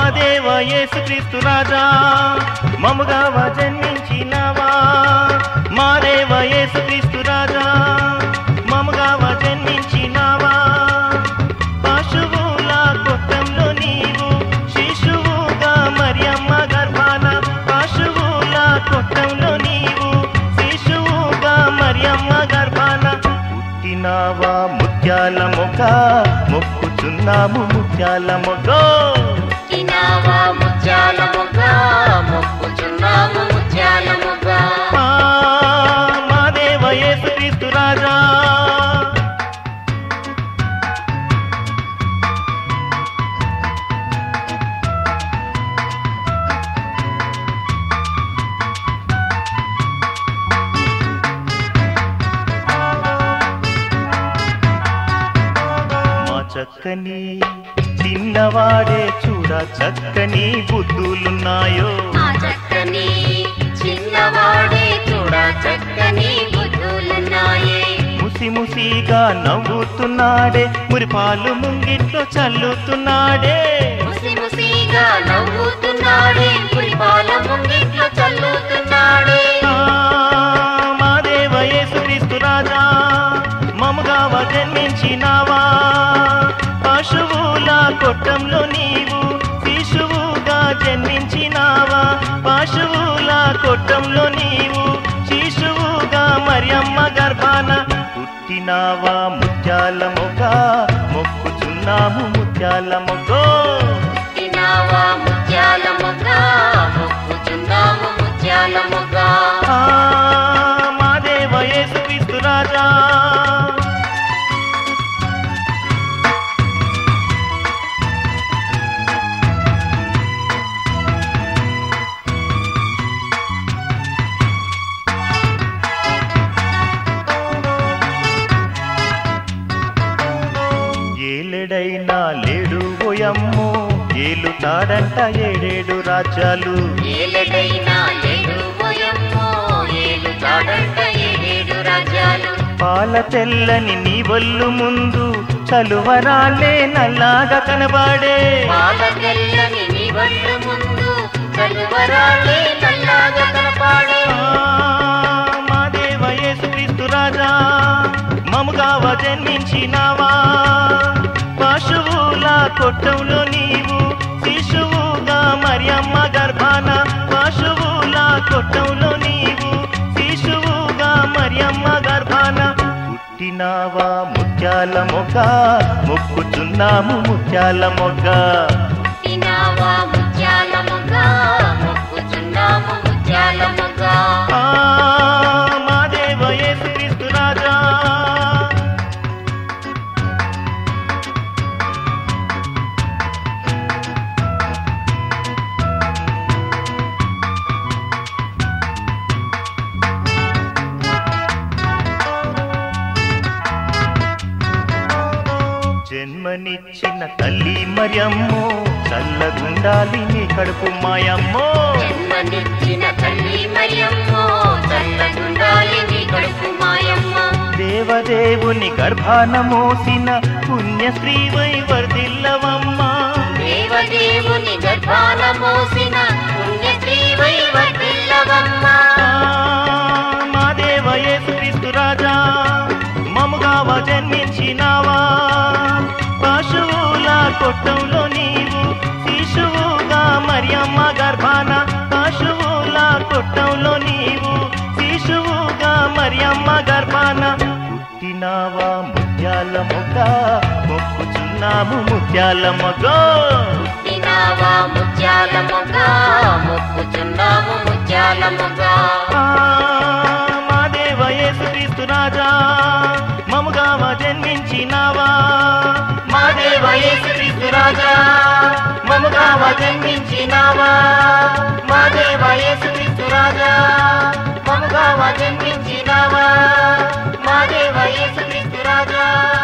దేవ యేసుక్రీస్తు రాజా మముగావ జన్మించినవా మా దేవ యేసుక్రీస్తు రాజా మముగావ జన్మించినవా పశువుల కొట్టంలో నీవు శిశువుగా మరియమ్మ గర్భాన పశువుల కొట్టంలో నీవు శిశువుగా మరియమ్మ గర్భాన పుట్టినావా ముత్యాల మొగ మొక్కుచున్నాము ముత్యాల మొగ తినావా ముత్యాల మొగ్గ మొక్కుచున్నాము ముత్యాల మొగ్గ ఆ, మా దేవ యేసుక్రీస్తు రాజా మా చక్కని చిన్నవాడే చూడ చక్కని బుద్ధులున్నాయో మా చక్కని చిన్నవాడే చూడ చక్కని బుద్ధులున్నాయే ముసి ముసిగా నవ్వుతున్నాడే మురిపాలు ముంగిట్లో చల్లుతున్నాడే ముసి ముసిగా నవ్వుతున్నాడే పురిపాల ముంగిట్లో చల్లుతున్నాడే ఆ, మా దేవ యేసుక్రీస్తు రాజా మముగావ జన్మించినావా పశువుల కొట్టంలో నీవు శిశువుగా జన్మించినావా పశువుల కొట్టంలో నీవు శిశువుగా మరియమ్మ గర్భాన పుట్టినావా ముత్యాల మొగ మొక్కుచున్నాము ముత్యాల మొగ్గో తినావా ముత్యాల మొగ్గ మొక్కుచున్నాము ముత్యాల మొగ్గ ఆ, మా దేవ యేసుక్రీస్తు రాజా ఏలెడైనా లేడు ఓయమ్మో ఏలుతాడంట ఏడేడు రాజ్యాలు ఏలడైనా లేడు పోయమ్మో ఏలు తాడంట ఏడేడు రాజ్యాలు పాల తెల్లని నీ వల్లు ముందు చలువరాలే నల్లాగా కనబాడే పాల తెల్లని నీ వళ్ళు ముందు చలువరాలే నల్లాగా కనపాడే ఆ, మా దేవ యేసుక్రీస్తు రాజా మముగావ జన్మించినావా పశువుల కొట్టంలో నీవు శిశువుగా మరియమ్మ గర్భాన పశువుల కొట్టంలో నీవు శిశువుగా మరియమ్మ గర్భాన పుట్టినావా ముత్యాల మొగ మొక్కుచున్నాము ముత్యాల మొగ్గ తినావా ముత్యాల మొగ్గ మొక్కుచున్నాము ముత్యాల మొగ్గ ఆ, మా దేవ యేసుక్రీస్తు రాజా జన్మనిచ్చిన తల్లి మరియమ్మో చల్లగుండాలి నీ కడుపు మాయమ్మో జన్మనిచ్చిన తల్లి మరియమ్మో చల్లగుండాలి నీ కడుపు మాయమ్మ దేవదేవుని గర్భాన మోసిన పుణ్య స్త్రీవై వర్ధిల్లవమ్మా దేవదేవుని గర్భాన మోసిన పుణ్యశ్రీవై వర్ధిల్లవమ్మ ఆ, మా దేవ యేసుక్రీస్తు రాజా మముగావ జన్మించినావా పశువుల కొట్టంలో నీవు శిశువుగా మరియమ్మ గర్భాన పశువుల కొట్టంలో నీవు శిశువుగా మరియమ్మ గర్భాన పుట్టినావా ముత్యాల మొగ్గ మొక్కుచున్నాము ముత్యాల మొగ్గ తినావా ముత్యాల మొగ్గ మొక్కుచున్నాము ముత్యాల మొగ్గ ఆ, మా దేవ యేసుక్రీస్తు రాజా మముగావ జన్మించినావా మా దేవ యేసుక్రీస్తు రాజా మముగావ జన్మించినావా మా దేవ యేసుక్రీస్తు రాజా మముగావ జన్మించినావా మా దేవ యేసుక్రీస్తు రాజా